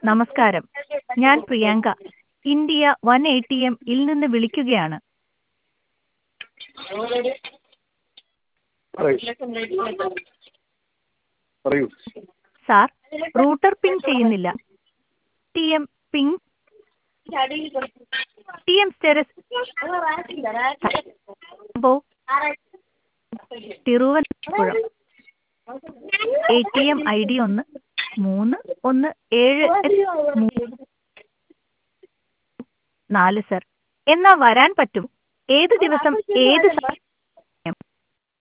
നമസ്കാരം ഞാൻ Priyanka India one A T M ഇൽ നിന്ന് വിളിക്കുകയാണ് പറയൂ സാർ റൂട്ടർ പിങ് ചെയ്യുന്നില്ല T M ping T M status Thiruvananthapuram A T M I D ഒന്ന് മൂന്ന് ഒന്ന് ഏഴ് മൂന്ന് നാല് സർ എന്നാ വരാൻ പറ്റും ഏത് ദിവസം ഏത് സ-